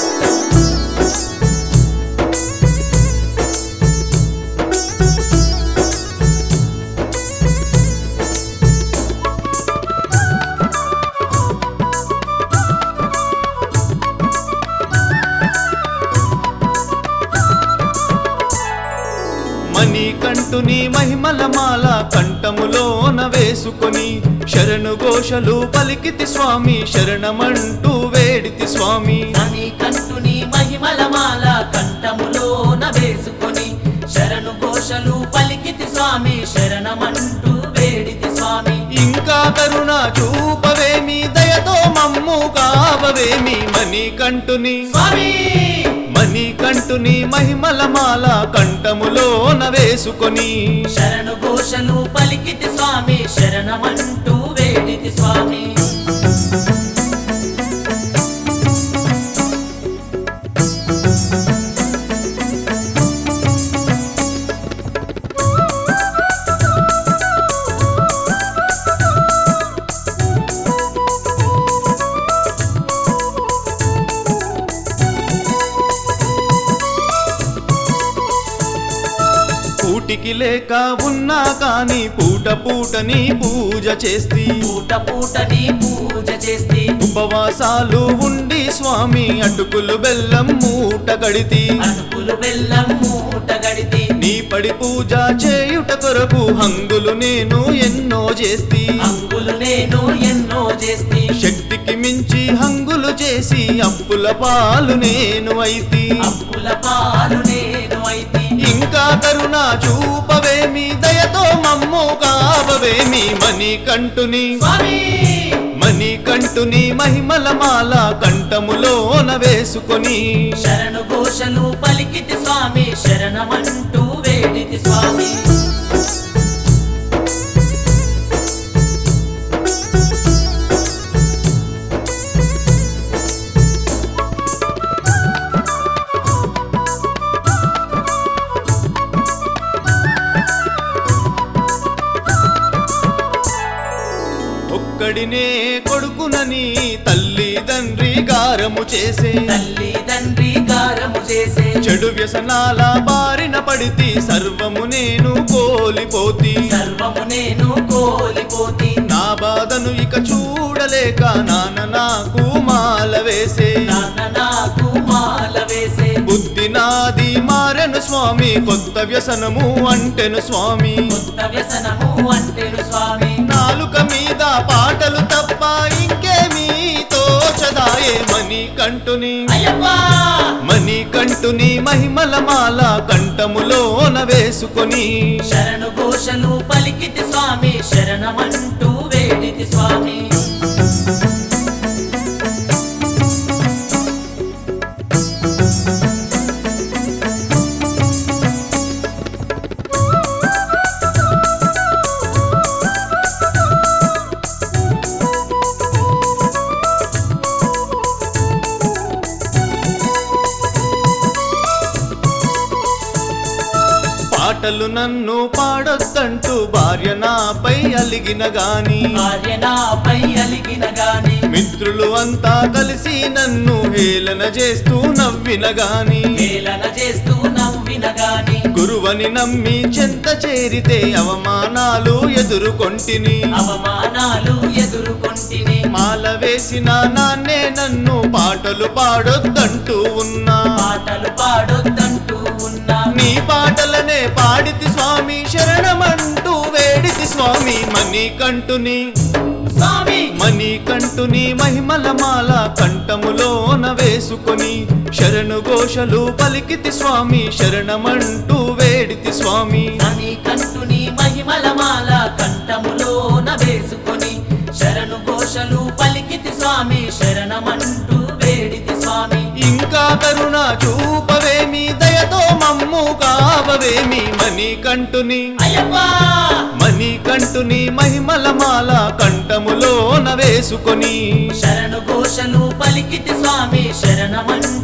మణికంఠుని మహిమల మాల కంఠములోన వేసుకొని శరణు ఘోషలు పలికితి స్వామి శరణమంటూ వేడితి స్వామి అని కంటుని మహిమల మాల కంఠములోన వేసుకొని శరణు ఘోషలు పలికితి స్వామి శరణమంటూ వేడితి స్వామి ఇంకా కరుణ చూపవేమి దయతో మమ్ము కావవేమి మణికంఠుని స్వామి మణికంఠుని మహిమల మాల కంఠములోన వేసుకొని శరణు ఘోషలు పలికితి స్వామి శరణమంటూ వేడితి స్వామి పూటికి లేక ఉన్నా కాని పూట పూటని పూజ చేస్తి పూట పూటని పూజ చేస్తే ఉపవాసాలు ఉండి స్వామి అటుకులు బెల్లం మూట కడితి అటుకులు బెల్లం మూట గడితి నీ పడి పూజ చేయుట కొరకు హంగులు నేను ఎన్నో చేస్తి అంగులు నేను ఎన్నో చేస్తే శక్తికి మించి హంగులు చేసి అప్పుల పాలు నేను అయితి అప్పుల పాలు నేను అయితే ఇంకా కరుణ చూపవేమి దయతో మమ్ము కావవేమి మణికంఠుని స్వామి మణికంఠుని మహిమల మాల కంఠములోన వేసుకొని శరణు ఘోషలు పలికితి స్వామి శరణమంటూ వేడితి స్వామి ఒక్కడినే కొడుకునని తల్లి తండ్రి గారము చేసే తల్లి తండ్రి గారము చేసే చెడు వ్యసనాల బారిన పడితి సర్వము నేను కోలిపోతి సర్వము నేను కోలిపోతి నా బాధను ఇక చూడలేక నాన్న నాకు మాల వేసే నాన్న నాకు మాల వేసే బుద్ధి నాది మారెను స్వామి కొత్త వ్యసనము అంటెను స్వామి కొత్త వ్యసనము అంటెను స్వామి నాలుక మీద పాటలు తప్ప ఇంకేమీ తోచదాయే మణి కంటుని అయ్యప్పా మణి కంటుని మహిమల మాల కంఠములోన వేసుకొని శరణు ఘోషలు పలికితి స్వామి శరణమంటూ వేడితి స్వామి పాటలు నన్ను పాడొద్దంటూ భార్య నాపై అలిగిన గాని భార్య నాపై అలిగిన గాని మిత్రులు అంతా కలిసి నన్ను హేళన చేస్తూ నవ్విన గాని హేళన చేస్తూ నవ్విన గాని గురువని నమ్మి చెంత చేరితే అవమానాలు ఎదుర్కొంటిని అవమానాలు ఎదుర్కొంటిని మాల వేసిన నాన్నే నన్ను పాటలు పాడొద్దంటూ ఉన్నా పాటలు పాడొద్దంటూ ఉన్నా నీ పాటలనే పాడితి స్వామి శరణమంటూ వేడితి స్వామి మణికంఠుని స్వామి మణికంఠుని మహిమల మాల కంఠములోన వేసుకొని శరణు ఘోషలు పలికితి స్వామి శరణమంటూ వేడితి స్వామి అని కంటుని మహిమల మాల కంఠములోన వేసుకొని శరణు ఘోషలు పలికితి స్వామి శరణమంటూ వేడితి స్వామి ఇంకా కరుణ చూపవేమి దయతో మమ్ము కావవేమి మణికంఠుని అయ్యప్పా మణికంఠుని మహిమల మాల కంఠములోన వేసుకొని శరణు ఘోషలు పలికితి స్వామి శరణమంటూ